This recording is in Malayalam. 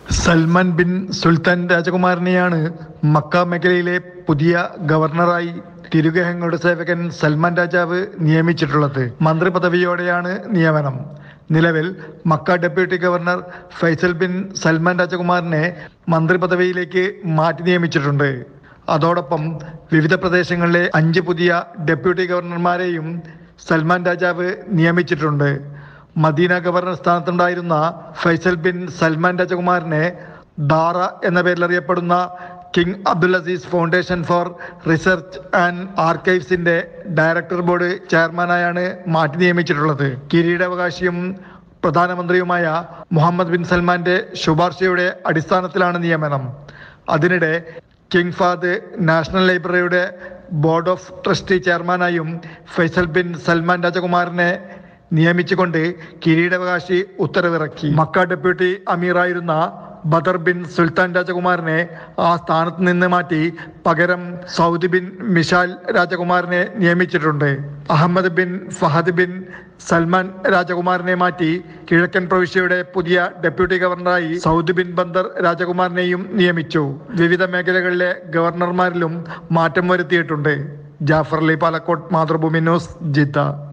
സൽമാൻ ബിൻ സുൽത്താൻ രാജകുമാരനെയാണ് മക്ക മേഖലയിലെ പുതിയ ഗവർണറായി തിരുഗേഹങ്ങളുടെ സേവകൻ സൽമാൻ രാജാവ് നിയമിച്ചിട്ടുള്ളത് മന്ത്രി പദവിയോടെയാണ് നിയമനം നിലവിൽ Mecca deputy governor Faisal bin Salman രാജകുമാറിനെ മന്ത്രി പദവിയിലേക്ക് മാറ്റി നിയമിച്ചിട്ടുണ്ട് അതോടൊപ്പം വിവിധ പ്രദേശങ്ങളിലെ അഞ്ച് പുതിയ ഡെപ്യൂട്ടി ഗവർണർമാരെയും സൽമാൻ രാജാവ് നിയമിച്ചിട്ടുണ്ട് മദീന ഗവർണർ സ്ഥാനത്തുണ്ടായിരുന്ന ഫൈസൽ ബിൻ സൽമാൻ രാജകുമാറിനെ ദാറ എന്ന പേരിൽ അറിയപ്പെടുന്ന King Abdul Aziz Foundation for Research and ആർക്കൈവ്സിന്റെ ഡയറക്ടർ ബോർഡ് ചെയർമാനായാണ് മാറ്റി നിയമിച്ചിട്ടുള്ളത് കിരീടാവകാശിയും പ്രധാനമന്ത്രിയുമായ മുഹമ്മദ് ബിൻ സൽമാന്റെ ശുപാർശയുടെ അടിസ്ഥാനത്തിലാണ് നിയമനം അതിനിടെ കിങ് ഫാദ് നാഷണൽ ലൈബ്രറിയുടെ ബോർഡ് ഓഫ് ട്രസ്റ്റി ചെയർമാനായും ഫൈസൽ ബിൻ സൽമാൻ രാജകുമാറിനെ നിയമിച്ചുകൊണ്ട് കിരീടാവകാശി ഉത്തരവിറക്കി മക്ക ഡെപ്യൂട്ടി അമീറായിരുന്ന ബദർ ബിൻ സുൽത്താൻ രാജകുമാറിനെ ആ സ്ഥാനത്ത് നിന്ന് മാറ്റി പകരം സൗദി ബിൻ മിഷാൽ രാജകുമാറിനെ നിയമിച്ചിട്ടുണ്ട് Ahmed bin Fahd bin Salman രാജകുമാറിനെ മാറ്റി കിഴക്കൻ പ്രവിശ്യയുടെ പുതിയ ഡെപ്യൂട്ടി ഗവർണറായി സൗദി ബിൻ ബന്ദർ രാജകുമാറിനെയും നിയമിച്ചു വിവിധ മേഖലകളിലെ ഗവർണർമാരിലും മാറ്റം വരുത്തിയിട്ടുണ്ട് ജാഫർ അലി പാലക്കോട്ട് മാതൃഭൂമി ന്യൂസ് ജിദ്ദ